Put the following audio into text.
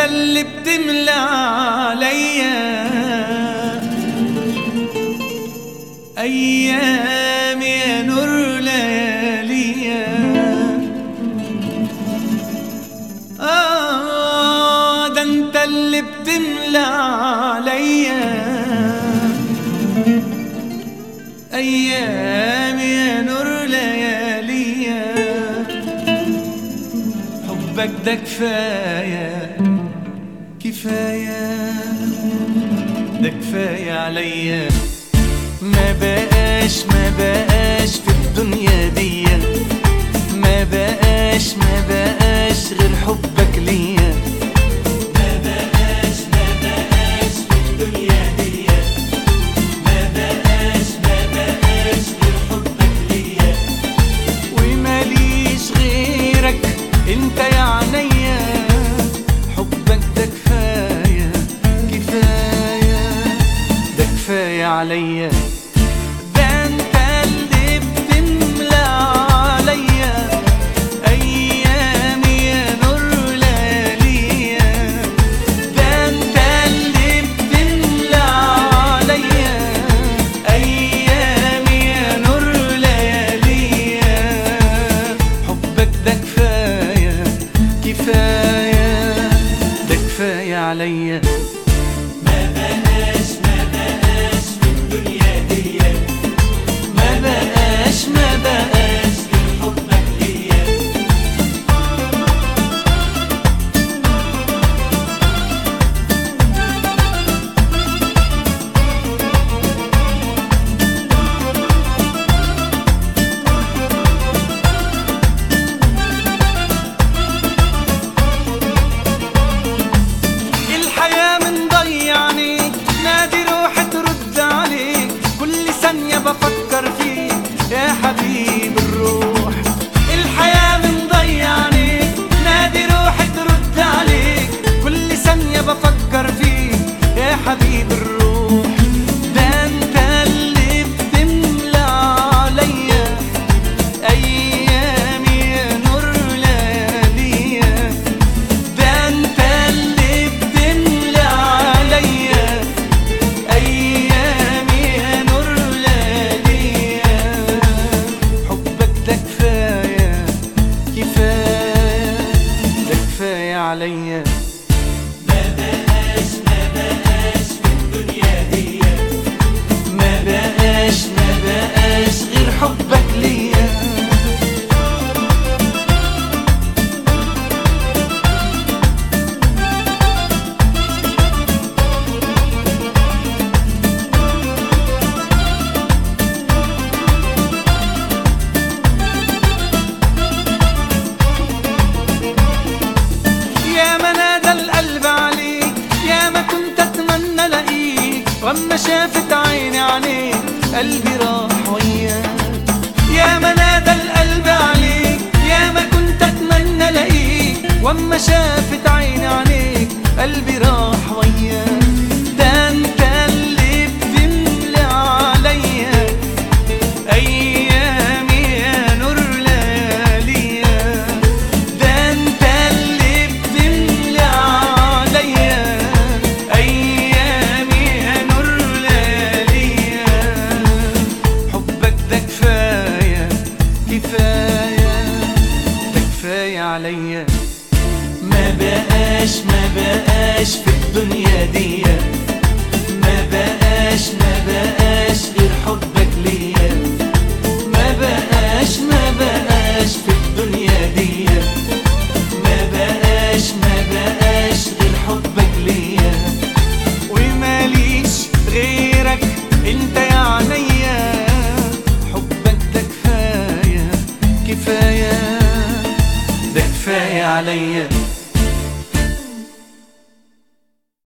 اللي بتملى عليا أيام يا نور لياليا آه ده أنت اللي بتملى عليا أيام يا نور لياليا حبك ده كفاية كفاية ده كفاية عليا ما بقاش ما بقاش في الدنيا دي ما بقاش ما بقاش غير حبك ليا ما بقاش ما بقاش في الدنيا دي ما بقاش ما بقاش غير حبك ليا وماليش غيرك انت يا عينيا حبك ده كفايه كفايه ده كفايه عليا ده انت اللي بتملى عليا ايامي يا نور لياليا ده انت اللي بتملى عليا ايامي يا نور لياليا حبك ده كفايه كفايه ده كفايه عليا ما بقاش ما بقاش في الدنيا دي ما بقاش ما بقاش غير حبك ليا الحياة من ضيعني نادي روحي ترد عليك كل ثانية بفكر فيك يا حبيب الروح الحياة من ضيعني نادي روحي ترد عليك كل ثانية بفكر فيك يا حبيب الروح ده انت اللي بتملى عليا ايامي يا نور لياليا ده انت اللي بتملى عليا ايامي يا نور لياليا حبك ده كفايه كفايه ده كفايه عليا ما بقاش ما بقاش في الدنيا دي ما بقاش ما بقاش غير حبك ليا يا ما نادى القلب عليك يا ما كنت اتمنى الاقيك واما شافت عيني عليك قلبي راح وياك يا ما نادى القلب عليك يا ما كنت اتمنى الاقيك واما شافت عيني عليك قلبي راح وياك ده انت اللي بتملى عليا ايامي يا نور لياليا ده انت اللي بتملى عليا ايامي يا نور لياليا حبك ده كفايه كفايه ده كفايه عليا ما بقاش ما بقاش في الدنيا دي ما بقاش ما بقاش غير حبك ليا ما بقاش ما بقاش في الدنيا دي ما بقاش ما بقاش غير حبك ليا وماليش غيرك انت يا عينيا حبك ده كفايه كفايه ده كفايه عليا